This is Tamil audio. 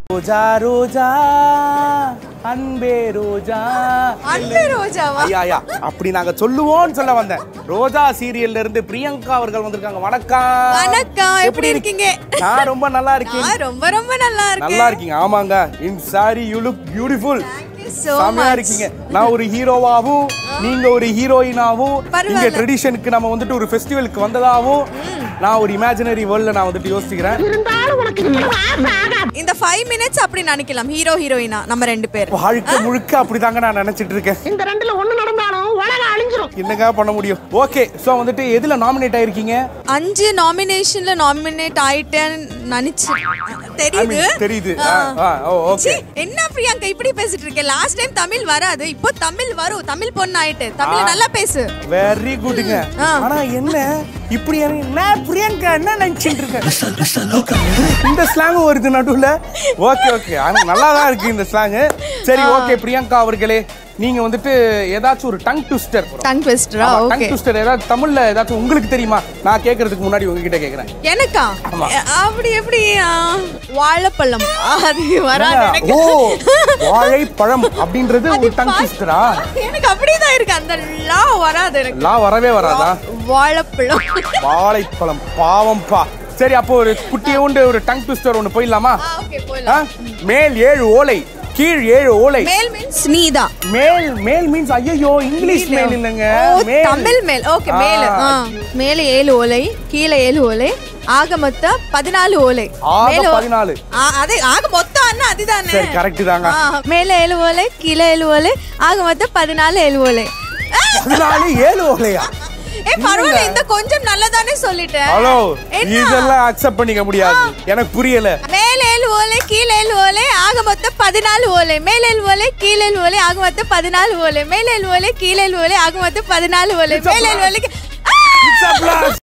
ரோஜா ரோஜா அன்பே ரோஜா அன்பே ரோஜாவா ஐயா ஐயா அப்படி நாங்க சொல்லுவோம்னு சொல்ல வந்தேன் ரோஜா சீரியல்ல இருந்து பிரியங்கா அவர்கள் வந்திருக்காங்க வணக்கம் வணக்கம் எப்படி இருக்கீங்க நான் ரொம்ப நல்லா இருக்கேன் நான் ரொம்ப ரொம்ப நல்லா நல்லா இருக்கேன் இருக்கீங்க ஆமாங்க in sari you look beautiful Thank you so செமையா much. இருக்கீங்க நான் ஒரு ஹீரோவாவும் நீங்க ஒரு ஹீரோயினாவும் பரவாயில்ல. இங்க ட்ரெடிஷனுக்கு நம்ம வந்துட்டு ஒரு ஃபெஸ்டிவலுக்கு வந்ததாவும் நான் ஒரு இமேஜினரி வேர்ல்ட்ல நான் வந்துட்டு யோசிக்கிறேன் இந்த ஃபைவ் மினிட்ஸ் அப்படி நினைக்கலாம் ஹீரோ ஹீரோயினா நம்ம ரெண்டு பேர் வாழ்க்கை முழுக்க அப்படிதாங்க நான் நினைச்சிட்டு இருக்கேன் இந்த ரெண்டுல ஒண்ணு நடந்தாலும் உலகம் அழிஞ்சிரும் என்னங்க பண்ண முடியும் ஓகே சோ வந்துட்டு எதுல நாமினேட் ஆயிருக்கீங்க அஞ்சு நாமினேஷன்ல நாமினேட் ஆயிட்டேன்னு நினைச்சு I தெரியுது mean, தெரியுது ஆ. ஆ, ஆ, ஓ, ஓகே சீ, என்ன பிரியங்கா இப்படி பேசிட்டு இருக்கேன் லாஸ்ட் டைம் தமிழ் வராது இப்போ தமிழ் வரும் தமிழ் பொண்ணு ஆயிட்டு தமிழ் ஆ. நல்லா பேசு வெரி குட்ங்க ஆ. ஆனா என்ன இப்படி எனக்கு- நான் பிரியங்கா என்ன நினைச்சிட்டு இருக்கேன் இந்த ஸ்லாங் வருது நடுவுல ஓகே ஓகே ஆனா நல்லா தான் இருக்கு இந்த ஸ்லாங் சரி ஓகே பிரியங்கா அவர்களே நீங்க வந்துட்டு ஏதாச்சும் ஒரு டங் ட்விஸ்டர் டங் ட்விஸ்டரா டங் ஓகே ட்விஸ்டர் ஏதாவது தமிழ்ல ஏதாச்சும் உங்களுக்கு தெரியுமா நான் கேக்குறதுக்கு முன்னாடி உங்ககிட்ட கேக்குறேன் எனக்கா ஆமா. அ- அப்படி எப்படி ஆ, வாழைப்பழம் அது வராது என்ன? எனக்கு ஓ வாழைப்பழம் அப்படின்றது ஒரு டங் ட்விஸ்டரா எனக்கு அப்படிதான் இருக்கு அந்த லா வராது எனக்கு லா வரவே வராதா வாழைப்பழம் வாழைப்பழம் பாவம்பா சரி அப்போ ஒரு குட்டியோண்டு ஒரு டங் ட்விஸ்டர் ஒன்னு போயிடலாமா ஓகே ஆ? போலாம் மேல் ஏழு ஓலை கீழ் ஏழு ஓலை மேல் மீன்ஸ் நீதா மேல் மேல் மீன்ஸ் ஐயோ இங்கிலீஷ் மேல் இல்லைங்க ஓ மேல் தமிழ் மேல் ஓகே ஆ. மேல ஆ. மேல ஏழு ஓலை கீழே ஏழு ஓலை ஆக மொத்தம் பதினாலு ஓலை ஆக மேல ஓ- பதினாலு. ஆ, அதே ஆக மொத்தம் அண்ணா அதுதானே சரி கரெக்ட் தாங்க ஆ, மேல ஏழு ஓலை கீழே ஏழு ஓலை ஆக மொத்தம் பதினாலு ஏழு ஓலை ஆ, பதினாலு ஏழு ஓலையா ஏ பரவாயில்ல இந்த கொஞ்சம் நல்லதானே சொல்லிட்டேன் ஹலோ என்ன? இதெல்லாம் அக்செப்ட் பண்ணிக்க முடியாது எனக்கு புரியல மேல ஏழு ஓலை கீழே ஏழு ஓலை ஆக மொத்தம் பதினாலு ஓலை மேல ஏழு ஓலை கீழே ஏழு ஓலை ஆக மொத்தம் பதினாலு ஓலை மேல ஏழு ஓலை கீழே ஏழு ஓலை ஆக மொத்தம் பதினாலு ஓலை It's a மேல ஏழு blast. ஓலை key- ah! It's a blast.